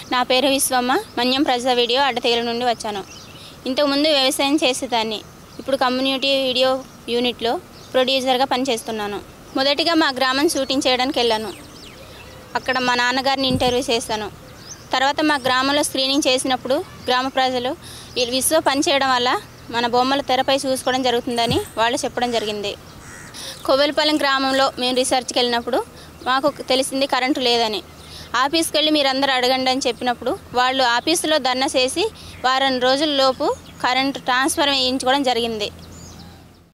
నా పేరు విశ్వమ్మ మన్యం ప్రజా వీడియో అడ్డతీగల నుండి వచ్చాను ఇంతకుముందు వ్యవసాయం చేసేదాన్ని ఇప్పుడు కమ్యూనిటీ వీడియో యూనిట్లో ప్రొడ్యూసర్గా పనిచేస్తున్నాను మొదటిగా మా గ్రామం షూటింగ్ చేయడానికి వెళ్ళాను అక్కడ మా నాన్నగారిని ఇంటర్వ్యూ చేశాను తర్వాత మా గ్రామంలో స్క్రీనింగ్ చేసినప్పుడు గ్రామ ప్రజలు ఈ విశ్వ పనిచేయడం వల్ల మన బొమ్మలు తెరపై చూసుకోవడం జరుగుతుందని వాళ్ళు చెప్పడం జరిగింది కొవ్వెలపాలెం గ్రామంలో మేము రీసెర్చ్కి వెళ్ళినప్పుడు మాకు తెలిసింది కరెంటు లేదని ఆఫీస్కి వెళ్ళి మీరందరూ అడగండి అని చెప్పినప్పుడు వాళ్ళు ఆఫీసులో ధర్నా చేసి వారం రోజుల లోపు కరెంటు ట్రాన్స్ఫర్ వేయించుకోవడం జరిగింది